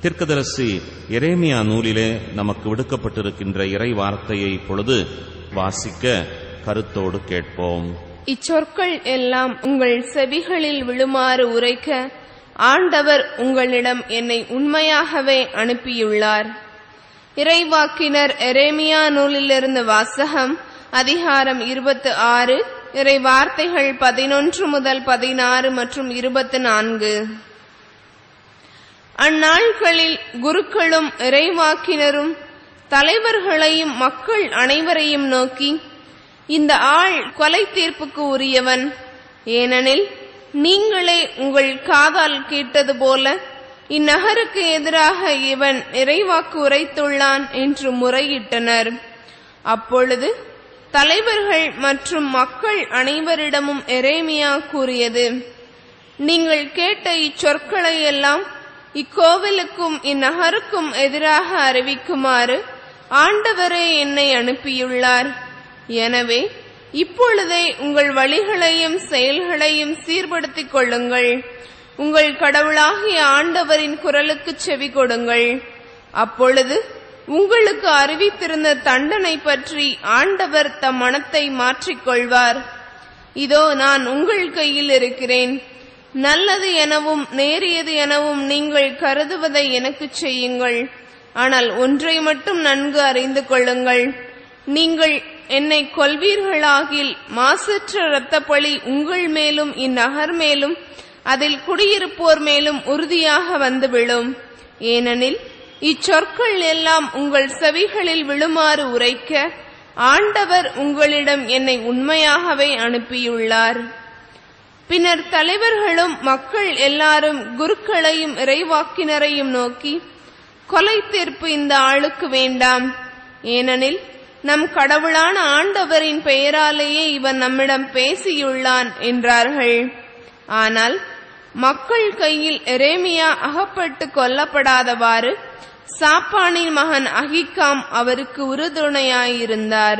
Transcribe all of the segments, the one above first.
தீர்க்கதரிசி எரேமியா நூலிலே நமக்கு விடுக்கப்பட்டிருக்கின்ற இறை வார்த்தையை இப்பொழுது வாசிக்க கருத்தோடு கேட்போம் இச்சொற்கள் எல்லாம் உங்கள் செவிகளில் விழுமாறு உரைக்க ஆண்டவர் உங்களிடம் என்னை உண்மையாகவே அனுப்பியுள்ளார் இறைவாக்கினர் எரேமியா நூலிலிருந்து வாசகம் அதிகாரம் இருபத்து ஆறு இறை வார்த்தைகள் பதினொன்று முதல் பதினாறு மற்றும் இருபத்து நான்கு அந்நாட்களில் குருக்களும் இறைவாக்கினரும் தலைவர்களையும் மக்கள் அனைவரையும் நோக்கி இந்த ஆள் கொலை தீர்ப்புக்கு உரியவன் ஏனெனில் நீங்களே உங்கள் காதால் கேட்டது போல இந்நகருக்கு எதிராக இவன் இறைவாக்கு உரைத்துள்ளான் என்று முறையிட்டனர் அப்பொழுது தலைவர்கள் மற்றும் மக்கள் அனைவரிடமும் எரேமியா கூறியது நீங்கள் கேட்ட இச்சொற்களை எல்லாம் இக்கோவிலுக்கும் இந்நகருக்கும் எதிராக அறிவிக்குமாறு ஆண்டவரே என்னை அனுப்பியுள்ளார் எனவே இப்பொழுதே உங்கள் வழிகளையும் செயல்களையும் சீர்படுத்திக் கொள்ளுங்கள் உங்கள் கடவுளாகிய ஆண்டவரின் குரலுக்கு செவி கொடுங்கள் அப்பொழுது உங்களுக்கு அறிவித்திருந்த தண்டனை பற்றி ஆண்டவர் தம் மனத்தை மாற்றிக்கொள்வார் இதோ நான் உங்கள் கையில் இருக்கிறேன் நல்லது எனவும் நேரியது எனவும் நீங்கள் கருதுவதை எனக்கு செய்யுங்கள் ஆனால் ஒன்றை மட்டும் நன்கு அறிந்து கொள்ளுங்கள் நீங்கள் என்னை கொல்வீர்களாகில் மாசற்ற இரத்தப்பழி உங்கள் மேலும் இந்நகர் மேலும் அதில் குடியிருப்போர் மேலும் உறுதியாக வந்து விழும் ஏனெனில் இச்சொற்கள் எல்லாம் உங்கள் செவிகளில் விழுமாறு உரைக்க ஆண்டவர் உங்களிடம் என்னை உண்மையாகவே அனுப்பியுள்ளார் பின்னர் தலைவர்களும் மக்கள் எல்லாரும் குருக்களையும் இறைவாக்கினரையும் நோக்கி கொலை தீர்ப்பு இந்த ஆளுக்கு வேண்டாம் ஏனெனில் நம் கடவுளான ஆண்டவரின் பெயராலேயே இவன் நம்மிடம் பேசியுள்ளான் என்றார்கள் ஆனால் மக்கள் கையில் எரேமியா அகப்பட்டு கொல்லப்படாதவாறு சாப்பானின் மகன் அகிகாம் அவருக்கு உறுதுணையாயிருந்தார்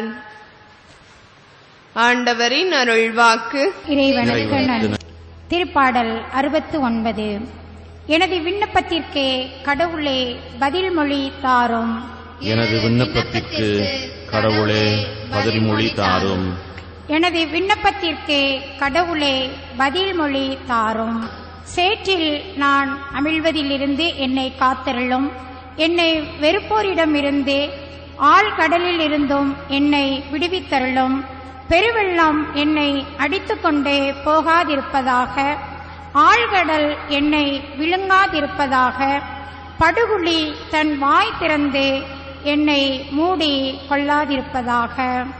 ஆண்டவரின் அருள்வாக்கு இறைவனுக்கு நன்றி திருப்பாடல் அறுபத்து ஒன்பது எனது விண்ணப்பத்திற்கே கடவுளே பதில் மொழி தாரும் எனது விண்ணப்பத்திற்கு கடவுளே பதில்மொழி தாரும் எனது விண்ணப்பத்திற்கே கடவுளே பதில் மொழி தாரும் சேற்றில் நான் அமிழ்வதிலிருந்து என்னை காத்தருளும் என்னை வெறுப்போரிடமிருந்து ஆழ்கடலில் இருந்தும் என்னை விடுவித்தருளும் பெருவெள்ளம் என்னை அடித்துக்கொண்டே போகாதிருப்பதாக ஆழ்கடல் என்னை விழுங்காதிருப்பதாக படுகுழி தன் வாய் திறந்து என்னை மூடி கொள்ளாதிருப்பதாக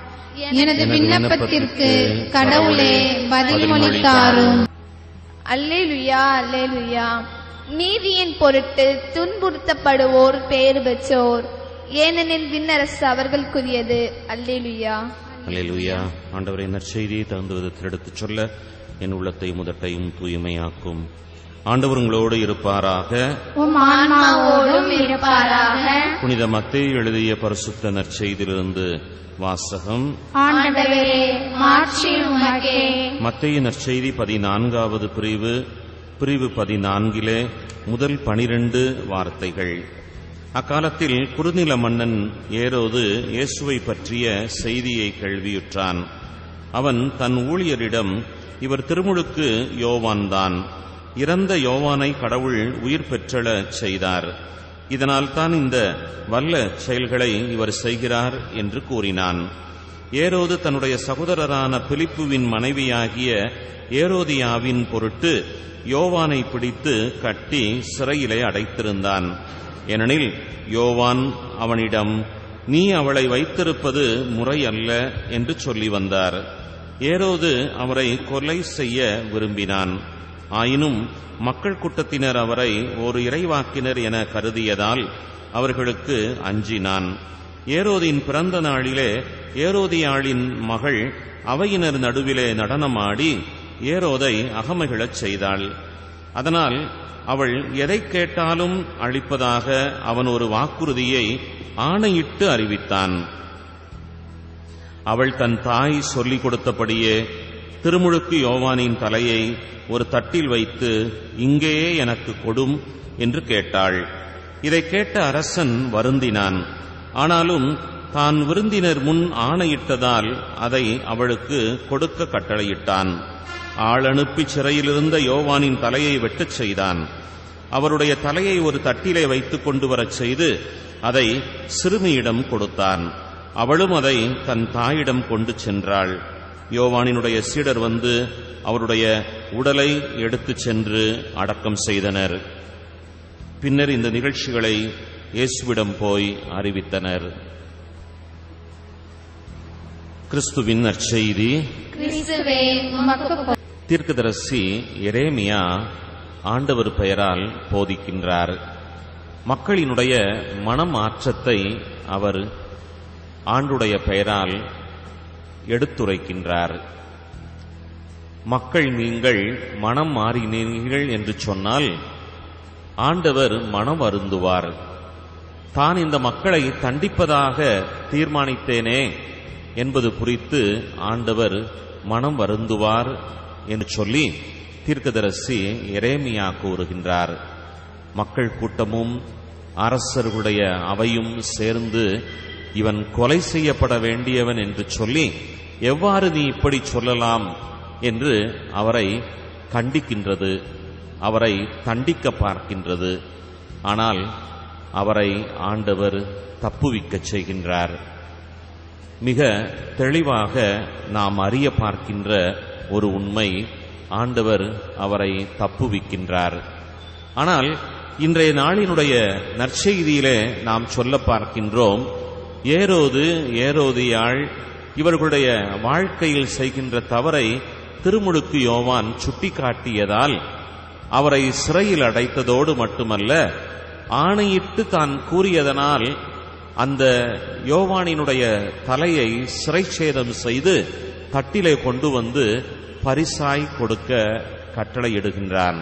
எனது விண்ணப்பத்திற்கு கடவுளே பதில்மொழி தாரும் அல்லேலுயா அல்லேலுயா நீதியின் பொருட்டு துன்புறுத்தப்படுவோர் பேறு பெற்றோர் ஏனெனில் விண்ணரசு அவர்களுக்குரியது அல்லேலுயா அல்லேலூயா ஆண்டவரை நற்செய்தியை தகுந்த விதத்தில் எடுத்துச் சொல்ல என் உள்ளத்தை முதட்டையும் தூய்மையாக்கும் ஆண்டவர் உங்களோடு இருப்பாராக உம் ஆன்மாவோடும் இருப்பாராக புனித மத்தேயு எழுதிய பரிசுத்த நற்செய்தியிலிருந்து வாசகம் ஆண்டவரே மாட்சி உமக்கே மத்தேயு நற்செய்தி பதினான்காவது பிரிவு பிரிவு பதினான்கிலே முதல் பனிரெண்டு வார்த்தைகள் அக்காலத்தில் குறுநில மன்னன் ஏரோது இயேசுவை பற்றிய செய்தியை கேள்வியுற்றான் அவன் தன் ஊழியரிடம் இவர் திருமுழுக்கு யோவான்தான் இறந்த யோவானை கடவுள் உயிர் பெற்றெழச் செய்தார் இதனால் தான் இந்த வல்ல செயல்களை இவர் செய்கிறார் என்று கூறினான் ஏரோது தன்னுடைய சகோதரரான பிலிப்புவின் மனைவியாகிய ஏரோதியாவின் பொருட்டு யோவானை பிடித்து கட்டி சிறையிலே அடைத்திருந்தான் ஏனெனில் யோவான் அவனிடம் நீ அவளை வைத்திருப்பது முறை அல்ல என்று சொல்லி வந்தார் ஏரோது அவரை கொலை செய்ய விரும்பினான் ஆயினும் மக்கள் கூட்டத்தினர் அவரை ஒரு இறைவாக்கினர் என கருதியதால் அவர்களுக்கு அஞ்சினான் ஏரோதின் பிறந்த நாளிலே ஏரோதியாளின் மகள் அவையினர் நடுவிலே நடனமாடி ஏரோதை அகமகிழச் செய்தாள் அதனால் அவள் எதை கேட்டாலும் அளிப்பதாக அவன் ஒரு வாக்குறுதியை ஆணையிட்டு அறிவித்தான் அவள் தன் தாய் சொல்லிக் கொடுத்தபடியே திருமுழுக்கு யோவானின் தலையை ஒரு தட்டில் வைத்து இங்கேயே எனக்கு கொடும் என்று கேட்டாள் இதை கேட்ட அரசன் வருந்தினான் ஆனாலும் தான் விருந்தினர் முன் ஆணையிட்டதால் அதை அவளுக்கு கொடுக்க கட்டளையிட்டான் ஆள் அனுப்பி சிறையிலிருந்த யோவானின் தலையை வெட்டச் செய்தான் அவருடைய தலையை ஒரு தட்டிலே வைத்துக் கொண்டு வரச் செய்து அதை சிறுமியிடம் கொடுத்தான் அவளும் அதை தன் தாயிடம் கொண்டு சென்றாள் யோவானினுடைய சீடர் வந்து அவருடைய உடலை எடுத்துச் சென்று அடக்கம் செய்தனர் பின்னர் இந்த நிகழ்ச்சிகளை இயேசுவிடம் போய் அறிவித்தனர் கிறிஸ்துவின் நற்செய்தி கிறிஸ்துவே உமக்கு போ- தீர்க்கதரிசி எரேமியா ஆண்டவர் பெயரால் போதிக்கின்றார் மக்களினுடைய மனமாற்றத்தை அவர் ஆண்டுடைய பெயரால் எடுத்துரைக்கின்றார் மக்கள் நீங்கள் மனம் மாறினீர்கள் என்று சொன்னால் ஆண்டவர் மனம் அருந்துவார் தான் இந்த மக்களை தண்டிப்பதாக தீர்மானித்தேனே என்பது குறித்து ஆண்டவர் மனம் வருந்துவார் என்று சொல்லி தீர்க்கதரிசி எரேமியா கூறுகின்றார் மக்கள் கூட்டமும் அரசர்களுடைய அவையும் சேர்ந்து இவன் கொலை செய்யப்பட வேண்டியவன் என்று சொல்லி எவ்வாறு நீ இப்படி சொல்லலாம் என்று அவரை கண்டிக்கின்றது அவரை தண்டிக்க பார்க்கின்றது ஆனால் அவரை ஆண்டவர் தப்புவிக்கச் செய்கின்றார் மிக தெளிவாக நாம் அறிய பார்க்கின்ற ஒரு உண்மை ஆண்டவர் அவரை தப்புவிக்கின்றார் ஆனால் இன்றைய நாளினுடைய நற்செய்தியிலே நாம் சொல்ல பார்க்கின்றோம் ஏரோது ஏரோதியாள் இவர்களுடைய வாழ்க்கையில் செய்கின்ற தவறை திருமுழுக்கு யோவான் சுட்டிக்காட்டியதால் அவரை சிறையில் அடைத்ததோடு மட்டுமல்ல ஆணையிட்டு தான் கூறியதனால் அந்த யோவானினுடைய தலையை சிறைச்சேதம் செய்து தட்டிலே கொண்டு வந்து பரிசாய் கொடுக்க கட்டளையிடுகின்றான்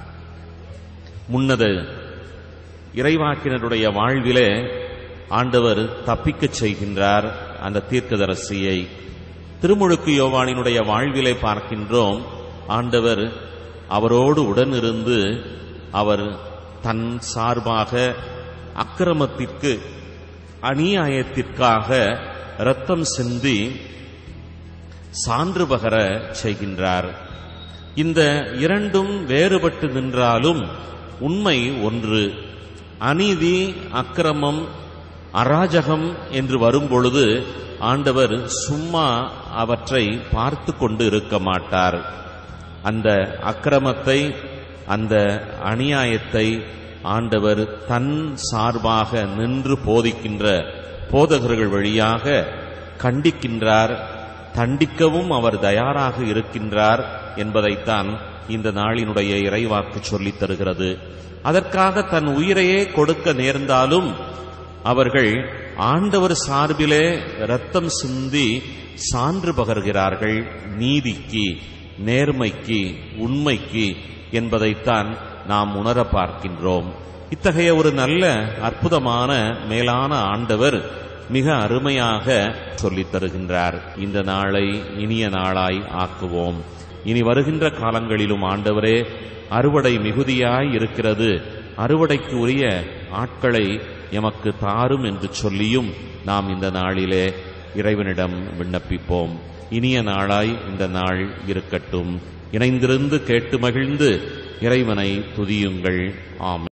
முன்னது இறைவாக்கினருடைய வாழ்விலே ஆண்டவர் தப்பிக்கச் செய்கின்றார் அந்த தீர்க்கதரசியை திருமுழுக்கு யோவானினுடைய வாழ்விலே பார்க்கின்றோம் ஆண்டவர் அவரோடு உடனிருந்து அவர் தன் சார்பாக அக்கிரமத்திற்கு அநியாயத்திற்காக இரத்தம் சிந்தி சான்று பகர செய்கின்றார் இந்த இரண்டும் வேறுபட்டு நின்றாலும் உண்மை ஒன்று அநீதி அக்கிரமம் அராஜகம் என்று வரும்பொழுது ஆண்டவர் சும்மா அவற்றை பார்த்து கொண்டு இருக்க மாட்டார் அந்த அக்கிரமத்தை அந்த அநியாயத்தை ஆண்டவர் தன் சார்பாக நின்று போதிக்கின்ற போதகர்கள் வழியாக கண்டிக்கின்றார் தண்டிக்கவும் அவர் தயாராக இருக்கின்றார் என்பதைத்தான் இந்த நாளினுடைய இறைவாக்கு சொல்லித் தருகிறது அதற்காக தன் உயிரையே கொடுக்க நேர்ந்தாலும் அவர்கள் ஆண்டவர் சார்பிலே இரத்தம் சிந்தி சான்று பகர்கிறார்கள் நீதிக்கு நேர்மைக்கு உண்மைக்கு என்பதைத்தான் நாம் உணர பார்க்கின்றோம் இத்தகைய ஒரு நல்ல அற்புதமான மேலான ஆண்டவர் மிக அருமையாக சொல்லித் தருகின்றார் இந்த நாளை இனிய நாளாய் ஆக்குவோம் இனி வருகின்ற காலங்களிலும் ஆண்டவரே அறுவடை மிகுதியாய் இருக்கிறது அறுவடைக்கு உரிய ஆட்களை எமக்கு தாரும் என்று சொல்லியும் நாம் இந்த நாளிலே இறைவனிடம் விண்ணப்பிப்போம் இனிய நாளாய் இந்த நாள் இருக்கட்டும் இணைந்திருந்து கேட்டு மகிழ்ந்து இறைவனை துதியுங்கள் ஆமென்